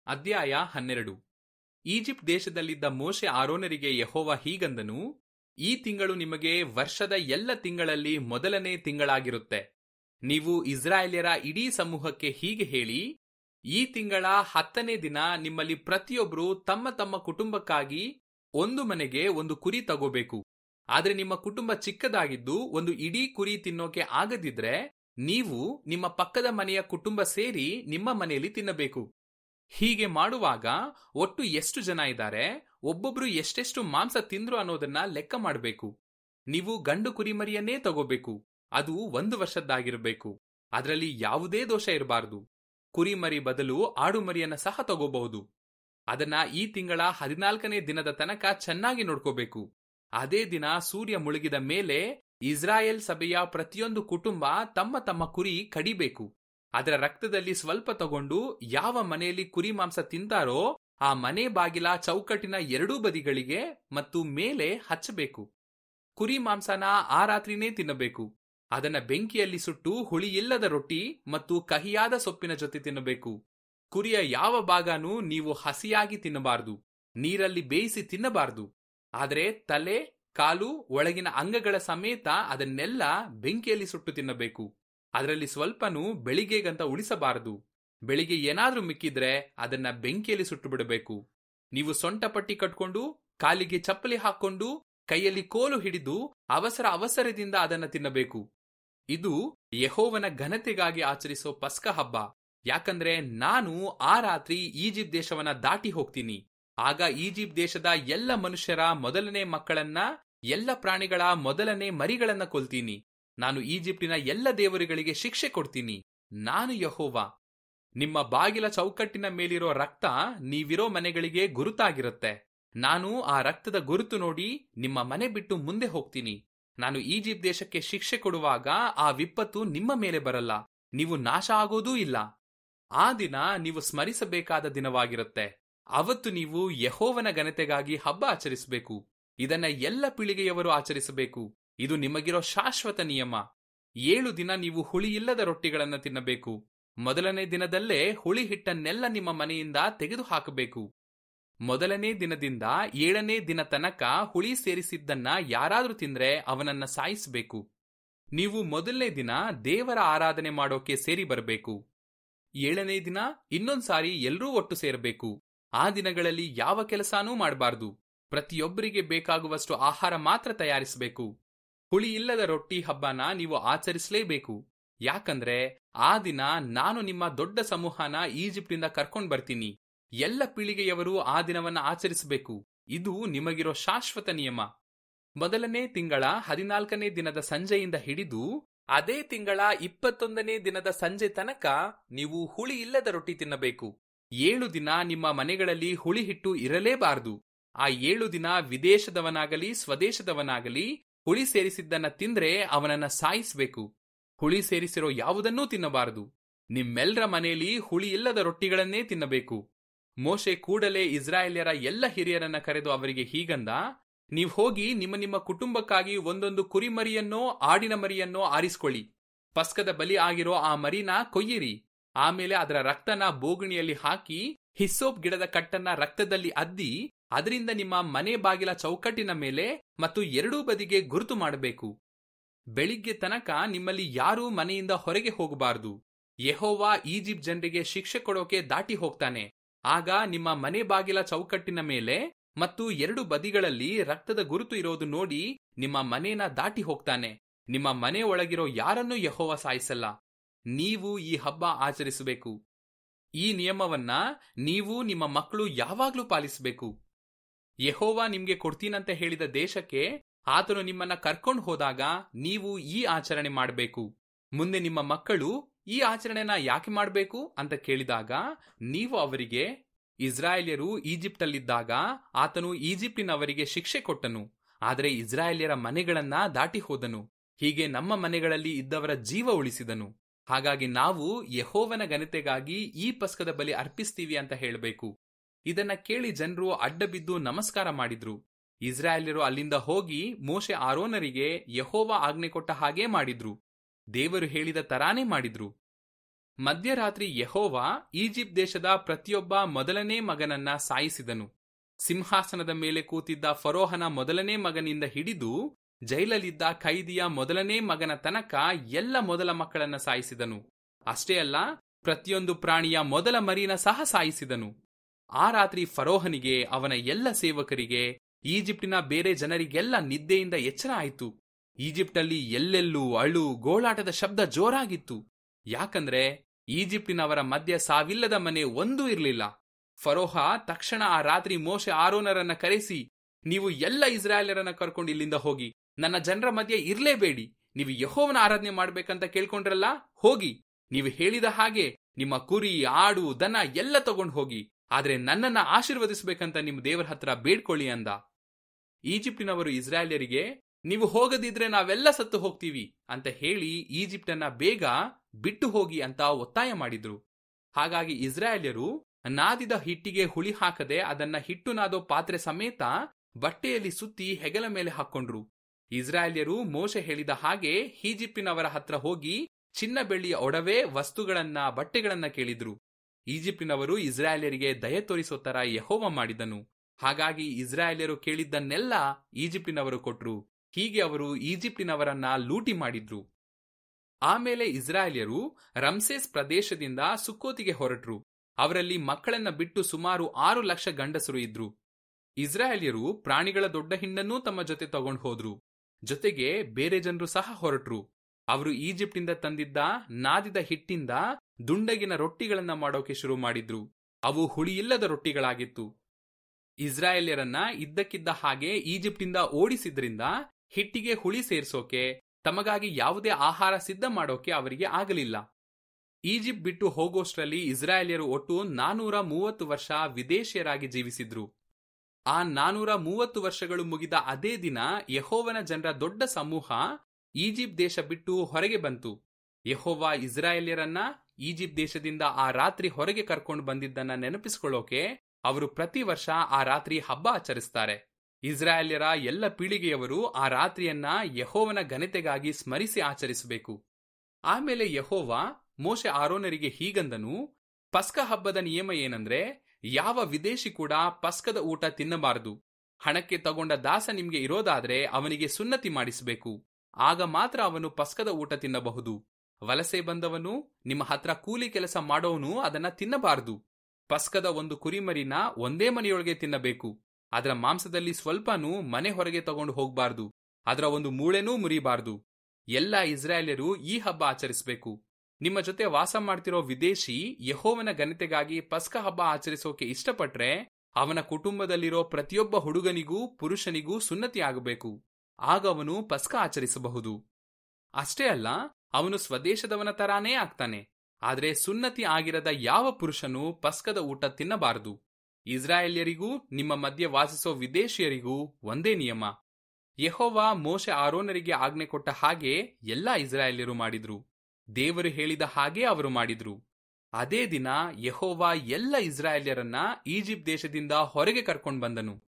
ಅಧ್ಯಾಯ ಹನ್ನೆರಡು ಈಜಿಪ್ಟ್ ದೇಶದಲ್ಲಿದ್ದ ಮೋಶೆ ಆರೋನರಿಗೆ ಯಹೋವ ಹೀಗಂದನು ಈ ತಿಂಗಳು ನಿಮಗೆ ವರ್ಷದ ಎಲ್ಲ ತಿಂಗಳಲ್ಲಿ ಮೊದಲನೇ ತಿಂಗಳಾಗಿರುತ್ತೆ ನೀವು ಇಸ್ರಾಯೇಲ್ಯರ ಇಡೀ ಸಮೂಹಕ್ಕೆ ಹೀಗೆ ಹೇಳಿ ಈ ತಿಂಗಳ ಹತ್ತನೇ ದಿನ ನಿಮ್ಮಲ್ಲಿ ಪ್ರತಿಯೊಬ್ಬರು ತಮ್ಮ ತಮ್ಮ ಕುಟುಂಬಕ್ಕಾಗಿ ಒಂದು ಮನೆಗೆ ಒಂದು ಕುರಿ ತಗೋಬೇಕು ಆದ್ರೆ ನಿಮ್ಮ ಕುಟುಂಬ ಚಿಕ್ಕದಾಗಿದ್ದು ಒಂದು ಇಡೀ ಕುರಿ ತಿನ್ನೋಕೆ ಆಗದಿದ್ರೆ ನೀವು ನಿಮ್ಮ ಪಕ್ಕದ ಮನೆಯ ಕುಟುಂಬ ಸೇರಿ ನಿಮ್ಮ ಮನೆಯಲ್ಲಿ ತಿನ್ನಬೇಕು ಹೀಗೆ ಮಾಡುವಾಗ ಒಟ್ಟು ಎಷ್ಟು ಜನ ಇದ್ದಾರೆ ಒಬ್ಬೊಬ್ರು ಎಷ್ಟೆಷ್ಟು ಮಾಂಸ ತಿಂದ್ರು ಅನ್ನೋದನ್ನ ಲೆಕ್ಕ ಮಾಡಬೇಕು ನೀವು ಗಂಡು ಕುರಿಮರಿಯನ್ನೇ ತಗೋಬೇಕು ಅದು ಒಂದು ವರ್ಷದ್ದಾಗಿರಬೇಕು ಅದರಲ್ಲಿ ಯಾವುದೇ ದೋಷ ಇರಬಾರದು ಕುರಿಮರಿ ಬದಲು ಆಡು ಮರಿಯನ್ನ ಸಹ ತಗೋಬಹುದು ಅದನ್ನ ಈ ತಿಂಗಳ ಹದಿನಾಲ್ಕನೇ ದಿನದ ತನಕ ಚೆನ್ನಾಗಿ ನೋಡ್ಕೋಬೇಕು ಅದೇ ದಿನ ಸೂರ್ಯ ಮುಳುಗಿದ ಮೇಲೆ ಇಸ್ರಾಯೇಲ್ ಸಭೆಯ ಪ್ರತಿಯೊಂದು ಕುಟುಂಬ ತಮ್ಮ ತಮ್ಮ ಕುರಿ ಕಡಿಬೇಕು ಅದರ ರಕ್ತದಲ್ಲಿ ಸ್ವಲ್ಪ ತಗೊಂಡು ಯಾವ ಮನೆಯಲ್ಲಿ ಕುರಿ ಮಾಂಸ ತಿಂತಾರೋ ಆ ಮನೆ ಬಾಗಿಲ ಚೌಕಟ್ಟಿನ ಎರಡೂ ಬದಿಗಳಿಗೆ ಮತ್ತು ಮೇಲೆ ಹಚ್ಚಬೇಕು ಕುರಿ ಮಾಂಸನ ಆ ರಾತ್ರಿನೇ ತಿನ್ನಬೇಕು ಅದನ್ನ ಬೆಂಕಿಯಲ್ಲಿ ಸುಟ್ಟು ಹುಳಿ ಇಲ್ಲದ ರೊಟ್ಟಿ ಮತ್ತು ಕಹಿಯಾದ ಸೊಪ್ಪಿನ ಜೊತೆ ತಿನ್ನಬೇಕು ಕುರಿಯ ಯಾವ ಭಾಗನೂ ನೀವು ಹಸಿಯಾಗಿ ತಿನ್ನಬಾರದು ನೀರಲ್ಲಿ ಬೇಯಿಸಿ ತಿನ್ನಬಾರದು ಆದರೆ ತಲೆ ಕಾಲು ಒಳಗಿನ ಅಂಗಗಳ ಸಮೇತ ಅದನ್ನೆಲ್ಲ ಬೆಂಕಿಯಲ್ಲಿ ಸುಟ್ಟು ತಿನ್ನಬೇಕು ಅದರಲ್ಲಿ ಸ್ವಲ್ಪನೂ ಬೆಳಿಗ್ಗೆಗಂತ ಉಳಿಸಬಾರದು ಬೆಳಿಗ್ಗೆ ಏನಾದ್ರೂ ಮಿಕ್ಕಿದ್ರೆ ಅದನ್ನ ಬೆಂಕಿಯಲ್ಲಿ ಸುಟ್ಟು ಬಿಡಬೇಕು ನೀವು ಸೊಂಟ ಪಟ್ಟಿ ಕಟ್ಕೊಂಡು ಕಾಲಿಗೆ ಚಪ್ಪಲಿ ಹಾಕೊಂಡು ಕೈಯಲ್ಲಿ ಕೋಲು ಹಿಡಿದು ಅವಸರ ಅವಸರದಿಂದ ಅದನ್ನ ತಿನ್ನಬೇಕು ಇದು ಯಹೋವನ ಘನತೆಗಾಗಿ ಆಚರಿಸೋ ಪಸ್ಕ ಹಬ್ಬ ಯಾಕಂದ್ರೆ ನಾನು ಆ ರಾತ್ರಿ ಈಜಿಪ್ಟ್ ದೇಶವನ್ನ ದಾಟಿ ಹೋಗ್ತೀನಿ ಆಗ ಈಜಿಪ್ಟ್ ದೇಶದ ಎಲ್ಲ ಮನುಷ್ಯರ ಮೊದಲನೇ ಮಕ್ಕಳನ್ನ ಎಲ್ಲ ಪ್ರಾಣಿಗಳ ಮೊದಲನೇ ಮರಿಗಳನ್ನ ಕೊಲ್ತೀನಿ ನಾನು ಈಜಿಪ್ಟಿನ ಎಲ್ಲ ದೇವರುಗಳಿಗೆ ಶಿಕ್ಷೆ ಕೊಡ್ತೀನಿ ನಾನು ಯಹೋವ ನಿಮ್ಮ ಬಾಗಿಲ ಚೌಕಟ್ಟಿನ ಮೇಲಿರೋ ರಕ್ತ ನೀವಿರೋ ಮನೆಗಳಿಗೆ ಗುರುತಾಗಿರುತ್ತೆ ನಾನು ಆ ರಕ್ತದ ಗುರುತು ನೋಡಿ ನಿಮ್ಮ ಮನೆ ಬಿಟ್ಟು ಮುಂದೆ ಹೋಗ್ತೀನಿ ನಾನು ಈಜಿಪ್ಟ್ ದೇಶಕ್ಕೆ ಶಿಕ್ಷೆ ಕೊಡುವಾಗ ಆ ವಿಪತ್ತು ನಿಮ್ಮ ಮೇಲೆ ಬರಲ್ಲ ನೀವು ನಾಶ ಆಗೋದೂ ಇಲ್ಲ ಆ ದಿನ ನೀವು ಸ್ಮರಿಸಬೇಕಾದ ದಿನವಾಗಿರುತ್ತೆ ಅವತ್ತು ನೀವು ಯಹೋವನ ಘನತೆಗಾಗಿ ಹಬ್ಬ ಆಚರಿಸಬೇಕು ಇದನ್ನ ಎಲ್ಲ ಪೀಳಿಗೆಯವರು ಆಚರಿಸಬೇಕು ಇದು ನಿಮಗಿರೋ ಶಾಶ್ವತ ನಿಯಮ ಏಳು ದಿನ ನೀವು ಹುಳಿಯಿಲ್ಲದ ರೊಟ್ಟಿಗಳನ್ನ ತಿನ್ನಬೇಕು ಮೊದಲನೇ ದಿನದಲ್ಲೇ ಹುಳಿ ಹಿಟ್ಟನ್ನೆಲ್ಲ ನಿಮ್ಮ ಮನೆಯಿಂದ ತೆಗೆದು ಹಾಕಬೇಕು ಮೊದಲನೇ ದಿನದಿಂದ ಏಳನೇ ದಿನ ತನಕ ಹುಳಿ ಸೇರಿಸಿದ್ದನ್ನ ಯಾರಾದ್ರೂ ತಿಂದ್ರೆ ಅವನನ್ನ ಸಾಯಿಸಬೇಕು ನೀವು ಮೊದಲನೇ ದಿನ ದೇವರ ಆರಾಧನೆ ಮಾಡೋಕೆ ಸೇರಿ ಬರಬೇಕು ಏಳನೇ ದಿನ ಇನ್ನೊಂದ್ಸಾರಿ ಎಲ್ಲರೂ ಒಟ್ಟು ಸೇರಬೇಕು ಆ ದಿನಗಳಲ್ಲಿ ಯಾವ ಕೆಲಸನೂ ಮಾಡಬಾರ್ದು ಪ್ರತಿಯೊಬ್ಬರಿಗೆ ಬೇಕಾಗುವಷ್ಟು ಆಹಾರ ಮಾತ್ರ ತಯಾರಿಸಬೇಕು ಹುಳಿ ಇಲ್ಲದ ರೊಟ್ಟಿ ಹಬ್ಬನ ನೀವು ಆಚರಿಸಲೇಬೇಕು ಯಾಕಂದ್ರೆ ಆ ದಿನ ನಾನು ನಿಮ್ಮ ದೊಡ್ಡ ಸಮೂಹನ ಈಜಿಪ್ಟಿಂದ ಕರ್ಕೊಂಡ್ ಬರ್ತೀನಿ ಎಲ್ಲ ಪೀಳಿಗೆಯವರು ಆ ದಿನವನ್ನ ಆಚರಿಸಬೇಕು ಇದು ನಿಮಗಿರೋ ಶಾಶ್ವತ ನಿಯಮ ಮೊದಲನೇ ತಿಂಗಳ ಹದಿನಾಲ್ಕನೇ ದಿನದ ಸಂಜೆಯಿಂದ ಹಿಡಿದು ಅದೇ ತಿಂಗಳ ಇಪ್ಪತ್ತೊಂದನೇ ದಿನದ ಸಂಜೆ ತನಕ ನೀವು ಹುಳಿ ಇಲ್ಲದ ರೊಟ್ಟಿ ತಿನ್ನಬೇಕು ಏಳು ದಿನ ನಿಮ್ಮ ಮನೆಗಳಲ್ಲಿ ಹುಳಿ ಹಿಟ್ಟು ಇರಲೇಬಾರದು ಆ ಏಳು ದಿನ ವಿದೇಶದವನಾಗಲಿ ಸ್ವದೇಶದವನಾಗಲಿ ಹುಳಿ ಸೇರಿಸಿದ್ದನ್ನ ತಿಂದ್ರೆ ಅವನನ್ನ ಸಾಯಿಸಬೇಕು ಹುಳಿ ಸೇರಿಸಿರೋ ಯಾವುದನ್ನೂ ತಿನ್ನಬಾರದು ನಿಮ್ಮೆಲ್ಲರ ಮನೆಯಲ್ಲಿ ಹುಳಿ ಇಲ್ಲದ ರೊಟ್ಟಿಗಳನ್ನೇ ತಿನ್ನಬೇಕು ಮೋಶೆ ಕೂಡಲೇ ಇಸ್ರಾಯೇಲ್ಯರ ಎಲ್ಲ ಹಿರಿಯರನ್ನ ಕರೆದು ಅವರಿಗೆ ಹೀಗಂದ ನೀವು ಹೋಗಿ ನಿಮ್ಮ ನಿಮ್ಮ ಕುಟುಂಬಕ್ಕಾಗಿ ಒಂದೊಂದು ಕುರಿಮರಿಯನ್ನೋ ಆಡಿನ ಮರಿಯನ್ನೋ ಆರಿಸ್ಕೊಳ್ಳಿ ಪಸ್ಕದ ಬಲಿ ಆಗಿರೋ ಆ ಮರಿನ ಕೊಯ್ಯಿರಿ ಆಮೇಲೆ ಅದರ ರಕ್ತನ ಬೋಗುಣಿಯಲ್ಲಿ ಹಾಕಿ ಹಿಸ್ಸೋಪ್ ಗಿಡದ ಕಟ್ಟನ್ನ ರಕ್ತದಲ್ಲಿ ಅದ್ದಿ ಅದರಿಂದ ನಿಮ್ಮ ಮನೆ ಬಾಗಿಲ ಚೌಕಟ್ಟಿನ ಮೇಲೆ ಮತ್ತು ಎರಡೂ ಬದಿಗೆ ಗುರುತು ಮಾಡಬೇಕು ಬೆಳಿಗ್ಗೆ ತನಕ ನಿಮ್ಮಲ್ಲಿ ಯಾರೂ ಮನೆಯಿಂದ ಹೊರಗೆ ಹೋಗಬಾರದು ಯೆಹೋವ ಈಜಿಪ್ಟ್ ಜನರಿಗೆ ಶಿಕ್ಷೆ ಕೊಡೋಕೆ ದಾಟಿ ಹೋಗ್ತಾನೆ ಆಗ ನಿಮ್ಮ ಮನೆ ಬಾಗಿಲ ಚೌಕಟ್ಟಿನ ಮೇಲೆ ಮತ್ತು ಎರಡು ಬದಿಗಳಲ್ಲಿ ರಕ್ತದ ಗುರುತು ಇರೋದು ನೋಡಿ ನಿಮ್ಮ ಮನೇನ ದಾಟಿ ಹೋಗ್ತಾನೆ ನಿಮ್ಮ ಮನೆ ಒಳಗಿರೋ ಯಾರನ್ನೂ ಯಹೋವ ಸಾಯಿಸಲ್ಲ ನೀವು ಈ ಹಬ್ಬ ಆಚರಿಸಬೇಕು ಈ ನಿಯಮವನ್ನ ನೀವು ನಿಮ್ಮ ಮಕ್ಕಳು ಯಾವಾಗ್ಲೂ ಪಾಲಿಸಬೇಕು ಯಹೋವ ನಿಮ್ಗೆ ಕೊಡ್ತೀನಂತ ಹೇಳಿದ ದೇಶಕ್ಕೆ ಆತನು ನಿಮ್ಮನ್ನ ಕರ್ಕೊಂಡು ಹೋದಾಗ ನೀವು ಈ ಆಚರಣೆ ಮಾಡಬೇಕು ಮುಂದೆ ನಿಮ್ಮ ಮಕ್ಕಳು ಈ ಆಚರಣೆನ ಯಾಕೆ ಮಾಡಬೇಕು ಅಂತ ಕೇಳಿದಾಗ ನೀವು ಅವರಿಗೆ ಇಸ್ರಾಯೇಲ್ಯರು ಈಜಿಪ್ಟಲ್ಲಿದ್ದಾಗ ಆತನು ಈಜಿಪ್ಟಿನವರಿಗೆ ಶಿಕ್ಷೆ ಕೊಟ್ಟನು ಆದರೆ ಇಸ್ರಾಯೇಲ್ಯರ ಮನೆಗಳನ್ನ ದಾಟಿ ಹೋದನು ಹೀಗೆ ನಮ್ಮ ಮನೆಗಳಲ್ಲಿ ಇದ್ದವರ ಜೀವ ಉಳಿಸಿದನು ಹಾಗಾಗಿ ನಾವು ಯಹೋವನ ಘನತೆಗಾಗಿ ಈ ಪಸ್ಕದ ಬಲಿ ಅರ್ಪಿಸ್ತೀವಿ ಅಂತ ಹೇಳಬೇಕು ಇದನ್ನ ಕೇಳಿ ಜನರು ಅಡ್ಡ ಬಿದ್ದು ನಮಸ್ಕಾರ ಮಾಡಿದ್ರು ಇಸ್ರಾಯೇಲ್ಯರು ಅಲ್ಲಿಂದ ಹೋಗಿ ಮೋಶೆ ಆರೋನರಿಗೆ ಯಹೋವ ಆಜ್ಞೆ ಕೊಟ್ಟ ಹಾಗೇ ಮಾಡಿದ್ರು ದೇವರು ಹೇಳಿದ ತರಾನೇ ಮಾಡಿದ್ರು ಮಧ್ಯರಾತ್ರಿ ಯಹೋವ ಈಜಿಪ್ಟ್ ದೇಶದ ಪ್ರತಿಯೊಬ್ಬ ಮೊದಲನೇ ಮಗನನ್ನ ಸಾಯಿಸಿದನು ಸಿಂಹಾಸನದ ಮೇಲೆ ಕೂತಿದ್ದ ಫರೋಹನ ಮೊದಲನೇ ಮಗನಿಂದ ಹಿಡಿದು ಜೈಲಲ್ಲಿದ್ದ ಖೈದಿಯ ಮೊದಲನೇ ಮಗನ ತನಕ ಎಲ್ಲ ಮೊದಲ ಮಕ್ಕಳನ್ನ ಸಾಯಿಸಿದನು ಅಷ್ಟೇ ಅಲ್ಲ ಪ್ರತಿಯೊಂದು ಪ್ರಾಣಿಯ ಮೊದಲ ಮರಿನ ಸಹ ಸಾಯಿಸಿದನು ಆ ರಾತ್ರಿ ಫರೋಹನಿಗೆ ಅವನ ಎಲ್ಲ ಸೇವಕರಿಗೆ ಈಜಿಪ್ಟಿನ ಬೇರೆ ಜನರಿಗೆಲ್ಲ ನಿದ್ದೆಯಿಂದ ಎಚ್ಚರ ಆಯಿತು ಈಜಿಪ್ಟಲ್ಲಿ ಎಲ್ಲೆಲ್ಲೂ ಅಳು ಗೋಳಾಟದ ಶಬ್ದ ಜೋರಾಗಿತ್ತು ಯಾಕಂದ್ರೆ ಈಜಿಪ್ಟಿನವರ ಮಧ್ಯ ಸಾವಿಲ್ಲದ ಮನೆ ಒಂದೂ ಇರಲಿಲ್ಲ ಫರೋಹ ತಕ್ಷಣ ಆ ರಾತ್ರಿ ಮೋಶೆ ಆರೋನರನ್ನ ಕರೆಸಿ ನೀವು ಎಲ್ಲ ಇಸ್ರಾಯೇಲರನ್ನ ಕರ್ಕೊಂಡು ಇಲ್ಲಿಂದ ಹೋಗಿ ನನ್ನ ಜನರ ಮಧ್ಯೆ ಇರ್ಲೇಬೇಡಿ ನೀವು ಯಹೋವನ ಆರಾಧನೆ ಮಾಡ್ಬೇಕಂತ ಕೇಳ್ಕೊಂಡ್ರಲ್ಲ ಹೋಗಿ ನೀವು ಹೇಳಿದ ಹಾಗೆ ನಿಮ್ಮ ಕುರಿ ಆಡು ದನ ಎಲ್ಲ ತಗೊಂಡು ಹೋಗಿ ಆದ್ರೆ ನನ್ನನ್ನ ಆಶೀರ್ವದಿಸ್ಬೇಕಂತ ನಿಮ್ಮ ದೇವರ ಹತ್ರ ಬೇಡ್ಕೊಳ್ಳಿ ಅಂದ ಈಜಿಪ್ಟಿನವರು ಇಸ್ರಾಯೇಲ್ಯರಿಗೆ ನೀವು ಹೋಗದಿದ್ರೆ ನಾವೆಲ್ಲ ಸತ್ತು ಹೋಗ್ತೀವಿ ಅಂತ ಹೇಳಿ ಈಜಿಪ್ಟನ್ನ ಬೇಗ ಬಿಟ್ಟು ಹೋಗಿ ಅಂತ ಒತ್ತಾಯ ಮಾಡಿದ್ರು ಹಾಗಾಗಿ ಇಸ್ರಾಯೇಲ್ಯರು ನಾದಿದ ಹಿಟ್ಟಿಗೆ ಹುಳಿ ಹಾಕದೆ ಅದನ್ನ ಹಿಟ್ಟು ನಾದೋ ಪಾತ್ರೆ ಸಮೇತ ಬಟ್ಟೆಯಲ್ಲಿ ಸುತ್ತಿ ಹೆಗಲ ಮೇಲೆ ಹಾಕೊಂಡ್ರು ಇಸ್ರಾಯೇಲ್ಯರು ಮೋಶೆ ಹೇಳಿದ ಹಾಗೆ ಈಜಿಪ್ಟಿನವರ ಹತ್ರ ಹೋಗಿ ಚಿನ್ನ ಬೆಳ್ಳಿಯ ಒಡವೆ ವಸ್ತುಗಳನ್ನ ಬಟ್ಟೆಗಳನ್ನ ಕೇಳಿದ್ರು ಈಜಿಪ್ಟಿನವರು ಇಸ್ರಾಯೇಲ್ಯರಿಗೆ ದಯ ತೋರಿಸೋ ತರ ಯಹೋವ ಮಾಡಿದನು ಹಾಗಾಗಿ ಇಸ್ರಾಯೇಲ್ಯರು ಕೇಳಿದ್ದನ್ನೆಲ್ಲ ಈಜಿಪ್ಟಿನವರು ಕೊಟ್ರು ಹೀಗೆ ಅವರು ಈಜಿಪ್ಟಿನವರನ್ನ ಲೂಟಿ ಮಾಡಿದ್ರು ಆಮೇಲೆ ಇಸ್ರಾಯೇಲ್ಯರು ರಂಸೇಸ್ ಪ್ರದೇಶದಿಂದ ಸುಕ್ಕೋತಿಗೆ ಹೊರಟ್ರು ಅವರಲ್ಲಿ ಮಕ್ಕಳನ್ನ ಬಿಟ್ಟು ಸುಮಾರು ಆರು ಲಕ್ಷ ಗಂಡಸರು ಇದ್ರು ಇಸ್ರಾಯೇಲ್ಯರು ಪ್ರಾಣಿಗಳ ದೊಡ್ಡ ಹಿಂಡನ್ನೂ ತಮ್ಮ ಜೊತೆ ತಗೊಂಡು ಹೋದ್ರು ಜೊತೆಗೆ ಬೇರೆ ಜನರು ಸಹ ಹೊರಟ್ರು ಅವರು ಈಜಿಪ್ಟಿಂದ ತಂದಿದ್ದ ನಾದಿದ ಹಿಟ್ಟಿಂದ ದುಂಡಗಿನ ರೊಟ್ಟಿಗಳನ್ನ ಮಾಡೋಕೆ ಶುರು ಮಾಡಿದ್ರು ಅವು ಹುಳಿಯಿಲ್ಲದ ರೊಟ್ಟಿಗಳಾಗಿತ್ತು ಇಸ್ರಾಯೇಲ್ಯರನ್ನ ಇದ್ದಕ್ಕಿದ್ದ ಹಾಗೆ ಈಜಿಪ್ಟಿಂದ ಓಡಿಸಿದ್ರಿಂದ ಹಿಟ್ಟಿಗೆ ಹುಳಿ ಸೇರ್ಸೋಕೆ ತಮಗಾಗಿ ಯಾವುದೇ ಆಹಾರ ಸಿದ್ಧ ಮಾಡೋಕೆ ಅವರಿಗೆ ಆಗಲಿಲ್ಲ ಈಜಿಪ್ಟ್ ಬಿಟ್ಟು ಹೋಗೋಷ್ಟ್ರಲ್ಲಿ ಇಸ್ರಾಯೇಲ್ಯರು ಒಟ್ಟು ನಾನೂರ ಮೂವತ್ತು ವರ್ಷ ವಿದೇಶಿಯರಾಗಿ ಜೀವಿಸಿದ್ರು ಆ ನಾನೂರ ಮೂವತ್ತು ವರ್ಷಗಳು ಮುಗಿದ ಅದೇ ದಿನ ಯಹೋವನ ಜನರ ದೊಡ್ಡ ಸಮೂಹ ಈಜಿಪ್ಟ್ ದೇಶ ಬಿಟ್ಟು ಹೊರಗೆ ಬಂತು ಯಹೋವ ಇಸ್ರಾಯೇಲ್ಯರನ್ನ ಈಜಿಪ್ಟ್ ದೇಶದಿಂದ ಆ ರಾತ್ರಿ ಹೊರಗೆ ಕರ್ಕೊಂಡು ಬಂದಿದ್ದನ್ನ ನೆನಪಿಸಿಕೊಳ್ಳೋಕೆ ಅವರು ಪ್ರತಿ ವರ್ಷ ಆ ರಾತ್ರಿ ಹಬ್ಬ ಆಚರಿಸ್ತಾರೆ ಇಸ್ರಾಯೇಲ್ಯರ ಎಲ್ಲ ಪೀಳಿಗೆಯವರು ಆ ರಾತ್ರಿಯನ್ನ ಯಹೋವನ ಘನತೆಗಾಗಿ ಸ್ಮರಿಸಿ ಆಚರಿಸಬೇಕು ಆಮೇಲೆ ಯಹೋವ ಮೋಶೆ ಆರೋನರಿಗೆ ಹೀಗಂದನು ಪಸ್ಕ ಹಬ್ಬದ ನಿಯಮ ಏನಂದ್ರೆ ಯಾವ ವಿದೇಶಿ ಕೂಡ ಪಸ್ಕದ ಊಟ ತಿನ್ನಬಾರದು ಹಣಕ್ಕೆ ತಗೊಂಡ ದಾಸ ನಿಮ್ಗೆ ಇರೋದಾದ್ರೆ ಅವನಿಗೆ ಸುನ್ನತಿ ಮಾಡಿಸಬೇಕು ಆಗ ಮಾತ್ರ ಅವನು ಪಸ್ಕದ ಊಟ ತಿನ್ನಬಹುದು ವಲಸೆ ಬಂದವನು ನಿಮ್ಮ ಹತ್ರ ಕೂಲಿ ಕೆಲಸ ಮಾಡೋವನು ಅದನ್ನ ತಿನ್ನಬಾರದು ಪಸ್ಕದ ಒಂದು ಕುರಿಮರಿನ ಒಂದೇ ಮನೆಯೊಳಗೆ ತಿನ್ನಬೇಕು ಅದರ ಮಾಂಸದಲ್ಲಿ ಸ್ವಲ್ಪನೂ ಮನೆ ಹೊರಗೆ ತಗೊಂಡು ಹೋಗಬಾರ್ದು ಅದರ ಒಂದು ಮೂಳೆನೂ ಮುರಿಬಾರ್ದು ಎಲ್ಲ ಇಸ್ರಾಯೇಲ್ಯರು ಈ ಹಬ್ಬ ಆಚರಿಸಬೇಕು ನಿಮ್ಮ ಜೊತೆ ವಾಸ ಮಾಡ್ತಿರೋ ವಿದೇಶಿ ಯಹೋವನ ಘನತೆಗಾಗಿ ಪಸ್ಕ ಹಬ್ಬ ಆಚರಿಸೋಕೆ ಇಷ್ಟಪಟ್ರೆ ಅವನ ಕುಟುಂಬದಲ್ಲಿರೋ ಪ್ರತಿಯೊಬ್ಬ ಹುಡುಗನಿಗೂ ಪುರುಷನಿಗೂ ಸುನ್ನತಿ ಆಗಬೇಕು ಆಗ ಅವನು ಪಸ್ಕ ಆಚರಿಸಬಹುದು ಅಷ್ಟೇ ಅಲ್ಲ ಅವನು ಸ್ವದೇಶದವನ ತರಾನೇ ಆಗ್ತಾನೆ ಆದ್ರೆ ಸುನ್ನತಿ ಆಗಿರದ ಯಾವ ಪುರುಷನು ಪಸ್ಕದ ಊಟ ತಿನ್ನಬಾರದು ಇಸ್ರಾಯೇಲ್ಯರಿಗೂ ನಿಮ್ಮ ಮಧ್ಯೆ ವಾಸಿಸೋ ವಿದೇಶಿಯರಿಗೂ ಒಂದೇ ನಿಯಮ ಯಹೋವ ಮೋಶೆ ಆರೋನರಿಗೆ ಆಜ್ಞೆ ಕೊಟ್ಟ ಹಾಗೆ ಎಲ್ಲಾ ಇಸ್ರಾಯೇಲ್ಯರು ಮಾಡಿದ್ರು ದೇವರು ಹೇಳಿದ ಹಾಗೆ ಅವರು ಮಾಡಿದ್ರು ಅದೇ ದಿನ ಯಹೋವ ಎಲ್ಲ ಇಸ್ರಾಯೇಲ್ಯರನ್ನ ಈಜಿಪ್ಟ್ ದೇಶದಿಂದ ಹೊರಗೆ ಕರ್ಕೊಂಡು ಬಂದನು